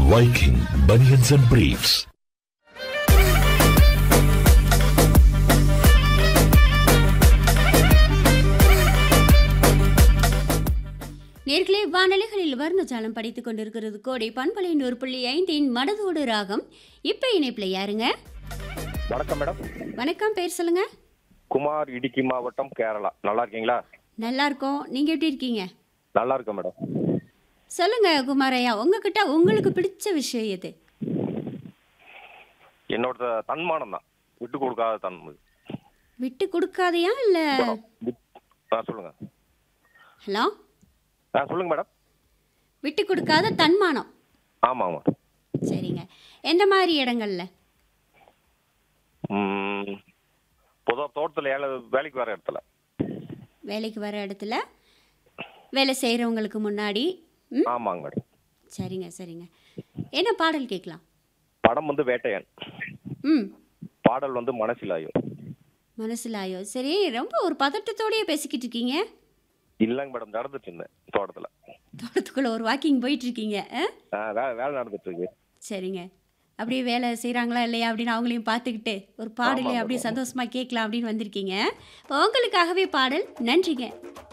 Viking Bunions and Briefs. நேர்களே வானொலிகளில் வர்ணஜாலம் படித்துக் கொண்டிருக்கிறது கோடை பண்பலை நூறு புள்ளி ஐந்தின் மனதோடு ராகம் இப்ப இணைப்புல யாருங்க வணக்கம் மேடம் வணக்கம் பேர் சொல்லுங்க குமார் இடுக்கி மாவட்டம் கேரளா நல்லா இருக்கீங்களா நல்லா இருக்கோம் நீங்க எப்படி இருக்கீங்க நல்லா இருக்கேன் மேடம் சொல்லுங்க குமாரையா உங்ககிட்ட உங்களுக்கு பிடிச்ச விஷயம் எது என்னோட தன்மானம் தான் விட்டு கொடுக்காத தன்மை விட்டு கொடுக்காதையா இல்ல ஆ சொல்லுங்க ஹலோ ஆ சொல்லுங்க மேடம் விட்டு கொடுக்காத தன்மானம் ஆமாம் ஆமாம் சரிங்க எந்த மாதிரி இடங்கள்ல ம், பொதுவா தோட்டத்தில் ஏழை வேலைக்கு வர இடத்துல வேலைக்கு வர இடத்துல வேலை செய்கிறவங்களுக்கு முன்னாடி ம் ஆமாங்க மேடம் சரிங்க சரிங்க என்ன பாடல் கேட்கலாம் படம் வந்து வேட்டையன் ம் பாடல் வந்து மனசிலாயும் மனசில் ஆயோ சரி ரொம்ப ஒரு பதட்டத்தோடயே பேசிக்கிட்டு இருக்கீங்க இல்லைங்க மேடம் நடந்துட்டு இருந்தேன் தோட்டத்தில் தோட்டத்துக்குள்ளே ஒரு வாக்கிங் போயிட்டு இருக்கீங்க ஆ? ஆ வே- வேலை நடந்துட்டு இருக்கு சரிங்க அப்படியே வேலை செய்கிறாங்களா இல்லையா அப்படின்னு அவங்களையும் பார்த்துக்கிட்டு ஒரு பாடலே ஆமாம், அப்படியே ஆமாம். சந்தோஷமாக கேட்கலாம் அப்படின்னு வந்திருக்கீங்க இப்போ உங்களுக்காகவே பாடல் நன்றிங்க